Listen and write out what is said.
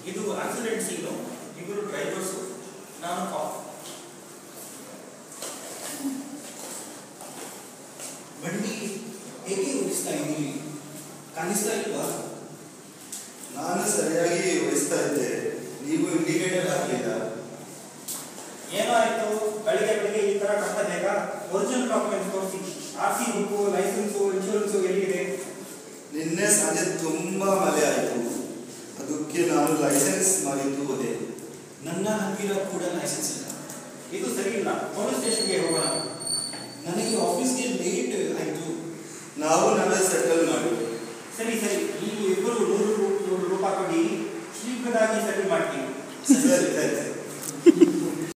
ಇದು ಆಕ್ಸಿಡೆಂಟ್ ಸೀನು ಇಬ್ಬರು ಡ್ರೈವರ್ಸು ನಾನು ಕಾಫ್ ಬಂಡಿ ಹೇಗೆ ಓಡಿಸ್ತಾ ಇದ್ದೀರಿ ಕಾಣಿಸ್ತಾ ಇಲ್ವಾ ನಾನು ಸರಿಯಾಗಿ ಓಡಿಸ್ತಾ ಇದ್ದೆ ನೀವು ಇಂಡಿಕೇಟರ್ ಹಾಕಲಿಲ್ಲ ಏನೋ ಆಯ್ತು ಬೆಳಿಗ್ಗೆ ಬೆಳಿಗ್ಗೆ ಈ ತರ ಕಷ್ಟ ಬೇಕಾ ಒರಿಜಿನಲ್ ಡಾಕ್ಯುಮೆಂಟ್ಸ್ ತೋರಿಸಿ R C book licence insurance ಎಲ್ಲಿದೆ ನಿನ್ನೆ ಸಂಜೆ ತುಂಬಾ ಮಳೆ ಆಯಿತು ಅದಕ್ಕೆ ನಾನು ಲೈಸೆನ್ಸ್ ಮಾಡಿದ್ದು ಹೋದೆ ನನ್ನ ಹತ್ತಿರ ಕೂಡ ಲೈಸೆನ್ಸ್ ಇಲ್ಲ ಇದು ಸರಿ ಇಲ್ಲ ಪೊಲೀಸ್ ಸ್ಟೇಷನ್ಗೆ ಹೋಗೋಣ ನನಗೆ ಆಫೀಸ್ಗೆ ಲೇಟ್ ಆಯಿತು ನಾವು ನಾವೇ ಸೆಟಲ್ ಮಾಡಿ ಸರಿ ಸರಿ ನೀವು ಇಬ್ಬರು ನೂರು ರೂ- ನೂರು ರೂಪಾಯಿ ಕೊಡಿ ಶೀಘ್ರವಾಗಿ ಸೆಟಲ್ ಮಾಡ್ತೀನಿ ಸರಿ